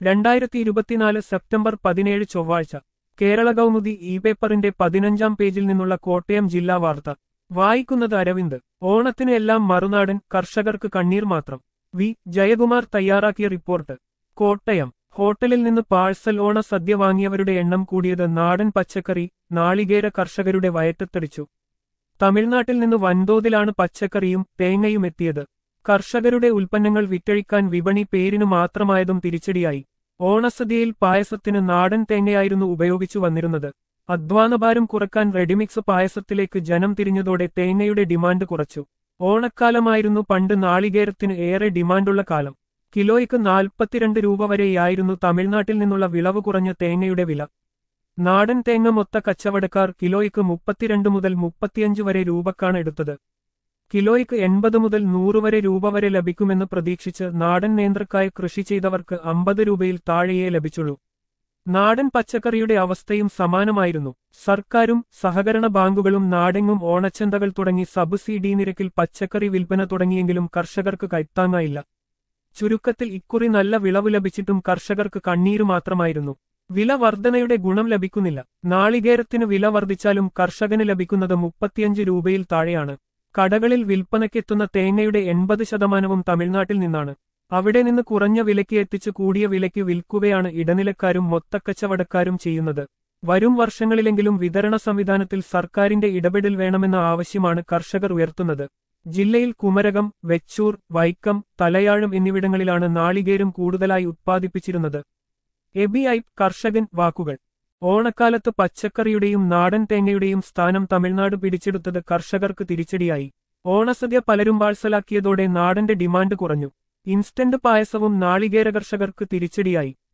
രണ്ടായിരത്തി ഇരുപത്തിനാല് സെപ്റ്റംബർ പതിനേഴ് ചൊവ്വാഴ്ച കേരള കൗമുദി ഇ പേപ്പറിന്റെ പതിനഞ്ചാം പേജിൽ നിന്നുള്ള കോട്ടയം ജില്ലാ വാർത്ത വായിക്കുന്നത് അരവിന്ദ് ഓണത്തിന് എല്ലാം മറുനാടൻ കർഷകർക്ക് കണ്ണീർ മാത്രം വി ജയകുമാർ തയ്യാറാക്കിയ റിപ്പോർട്ട് കോട്ടയം ഹോട്ടലിൽ നിന്ന് പാഴ്സൽ ഓണ സദ്യ വാങ്ങിയവരുടെ എണ്ണം കൂടിയത് നാടൻ പച്ചക്കറി നാളികേര കർഷകരുടെ വയറ്റത്തടിച്ചു തമിഴ്നാട്ടിൽ നിന്ന് വൻതോതിലാണ് പച്ചക്കറിയും തേങ്ങയും എത്തിയത് കർഷകരുടെ ഉൽപ്പന്നങ്ങൾ വിറ്റഴിക്കാൻ വിപണി പേരിനു മാത്രമായതും തിരിച്ചടിയായി ഓണസദ്യയിൽ പായസത്തിന് നാടൻ തേങ്ങയായിരുന്നു ഉപയോഗിച്ചു വന്നിരുന്നത് അധ്വാനഭാരം കുറക്കാൻ റെഡിമിക്സ് പായസത്തിലേക്ക് ജനം തിരിഞ്ഞതോടെ തേങ്ങയുടെ ഡിമാൻഡ് കുറച്ചു ഓണക്കാലമായിരുന്നു പണ്ട് നാളികേരത്തിന് ഏറെ ഡിമാൻഡുള്ള കാലം കിലോയ്ക്ക് നാൽപ്പത്തിരണ്ട് രൂപ വരെയായിരുന്നു തമിഴ്നാട്ടിൽ നിന്നുള്ള വിളവ് കുറഞ്ഞ തേങ്ങയുടെ വില നാടൻ തേങ്ങ മൊത്ത കച്ചവടക്കാർ കിലോയ്ക്ക് മുപ്പത്തിരണ്ട് മുതൽ മുപ്പത്തിയഞ്ച് വരെ രൂപക്കാണ് എടുത്തത് കിലോയ്ക്ക് എൺപത് മുതൽ നൂറ് വരെ രൂപ വരെ ലഭിക്കുമെന്ന് പ്രതീക്ഷിച്ച് നാടൻ നേന്ത്രക്കായ കൃഷി ചെയ്തവർക്ക് അമ്പത് രൂപയിൽ താഴെയേ ലഭിച്ചുള്ളൂ നാടൻ പച്ചക്കറിയുടെ അവസ്ഥയും സമാനമായിരുന്നു സർക്കാരും സഹകരണ ബാങ്കുകളും നാടെങ്ങും ഓണച്ചന്തകൾ തുടങ്ങി സബ്സിഡി നിരക്കിൽ പച്ചക്കറി വിൽപ്പന തുടങ്ങിയെങ്കിലും കർഷകർക്ക് കൈത്താങ്ങായില്ല ചുരുക്കത്തിൽ ഇക്കുറി നല്ല വിളവ് ലഭിച്ചിട്ടും കർഷകർക്ക് കണ്ണീര് മാത്രമായിരുന്നു വില വർധനയുടെ ഗുണം ലഭിക്കുന്നില്ല നാളികേരത്തിന് വില വർദ്ധിച്ചാലും കർഷകന് ലഭിക്കുന്നത് മുപ്പത്തിയഞ്ച് രൂപയിൽ താഴെയാണ് കടകളിൽ വിൽപ്പനയ്ക്കെത്തുന്ന തേങ്ങയുടെ എൺപത് ശതമാനവും തമിഴ്നാട്ടിൽ നിന്നാണ് അവിടെ നിന്ന് കുറഞ്ഞ വിലയ്ക്ക് എത്തിച്ച് കൂടിയ വിലയ്ക്ക് വിൽക്കുകയാണ് ഇടനിലക്കാരും മൊത്തക്കച്ചവടക്കാരും ചെയ്യുന്നത് വരും വർഷങ്ങളിലെങ്കിലും വിതരണ സംവിധാനത്തിൽ സർക്കാരിന്റെ ഇടപെടൽ വേണമെന്ന ആവശ്യമാണ് കർഷകർ ഉയർത്തുന്നത് ജില്ലയിൽ കുമരകം വെച്ചൂർ വൈക്കം തലയാഴം എന്നിവിടങ്ങളിലാണ് നാളികേരം കൂടുതലായി ഉത്പാദിപ്പിച്ചിരുന്നത് എബിഐ കർഷകൻ വാക്കുകൾ ഓണക്കാലത്ത് പച്ചക്കറിയുടെയും നാടൻ തേങ്ങയുടെയും സ്ഥാനം തമിഴ്നാട് പിടിച്ചെടുത്തത് കർഷകർക്ക് തിരിച്ചടിയായി ഓണസദ്യ പലരും പാഴ്സലാക്കിയതോടെ നാടന്റെ ഡിമാൻഡ് കുറഞ്ഞു ഇൻസ്റ്റന്റ് പായസവും നാളികേര കർഷകർക്ക് തിരിച്ചടിയായി